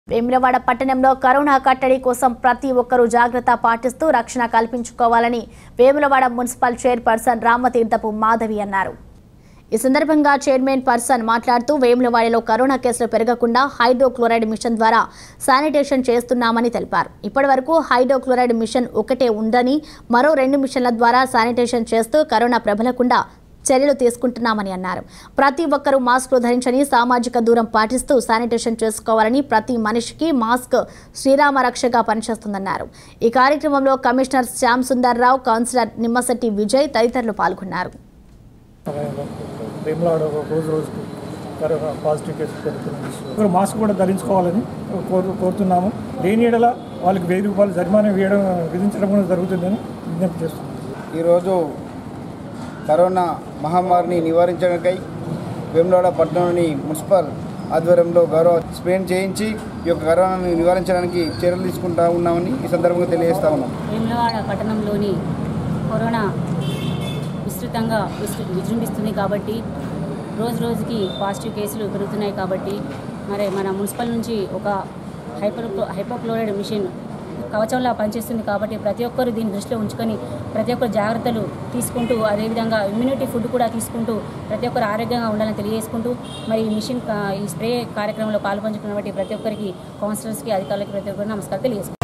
వేములవాడ పట్టణంలో కరోనా కట్టడి కోసం ప్రతి ఒక్కరూ జాగ్రత్త పాటిస్తూ రక్షణ కల్పించుకోవాలని వేములవాడ మున్సిపల్ చైర్పర్సన్ రామతీర్థపు మాధవి అన్నారు ఈ సందర్భంగా చైర్మన్ పర్సన్ మాట్లాడుతూ వేములవాడలో కరోనా కేసులు పెరగకుండా హైడ్రోక్లోరైడ్ మిషన్ ద్వారా శానిటేషన్ చేస్తున్నామని తెలిపారు ఇప్పటివరకు హైడ్రోక్లోరైడ్ మిషన్ ఒకటే ఉందని మరో రెండు మిషన్ల ద్వారా శానిటేషన్ చేస్తూ కరోనా ప్రబలకుండా చర్యలు తీసుకుంటున్నామని అన్నారు ప్రతి ఒక్కరూ మాస్కులు ధరించని సామాజిక దూరం పాటిస్తూ శానిటేషన్ చేసుకోవాలని ప్రతి మనిషికి మాస్క్ శ్రీరామ రక్షగా పనిచేస్తుందన్నారు ఈ కార్యక్రమంలో కమిషనర్ శ్యామ్ సుందర్ రావు కౌన్సిలర్ నిమ్మశెట్టి విజయ్ తదితరులు పాల్గొన్నారు సమయంలో వేములాడ రోజు రోజుకు కరోనా పాజిటివ్ కేసులు పెరుగుతున్నాయి ఒకరు మాస్క్ కూడా ధరించుకోవాలని కోరు కోరుతున్నాము లేని ఎడల వాళ్ళకి వెయ్యి రూపాయలు జరిమానా వేయడం విధించడం కూడా జరుగుతుందని విజ్ఞప్తి చేస్తున్నాము ఈరోజు కరోనా మహమ్మారిని నివారించడానికై వేములవాడ పట్టణంలోని మున్సిపల్ ఆధ్వర్యంలో గౌరవ స్ప్రేన్ చేయించి ఈ యొక్క కరోనాను నివారించడానికి చర్యలు తీసుకుంటా ఉన్నామని ఈ సందర్భంగా తెలియజేస్తా ఉన్నాం వేములవాడ పట్టణంలోని కరోనా విస్తృతంగా విస్తృ విజృంభిస్తుంది కాబట్టి రోజు రోజుకి పాజిటివ్ కేసులు పెరుగుతున్నాయి కాబట్టి మరి మన మున్సిపల్ నుంచి ఒక హైపర్ హైపోక్లోరైడ్ మిషన్ కవచంలా పనిచేస్తుంది కాబట్టి ప్రతి ఒక్కరు దీన్ని దృష్టిలో ఉంచుకొని ప్రతి ఒక్కరు జాగ్రత్తలు తీసుకుంటూ అదేవిధంగా ఇమ్యూనిటీ ఫుడ్ కూడా తీసుకుంటూ ప్రతి ఒక్కరు ఆరోగ్యంగా ఉండాలని తెలియజేసుకుంటూ మరి ఈ మిషన్ కా- ఈ స్ప్రే కార్యక్రమంలో పాల్పంచుకున్నటువంటి ప్రతి ఒక్కరికి కౌన్సిలర్స్కి అధికారులకి ప్రతి ఒక్కరికి నమస్కారం తెలియజేసుకుంటాం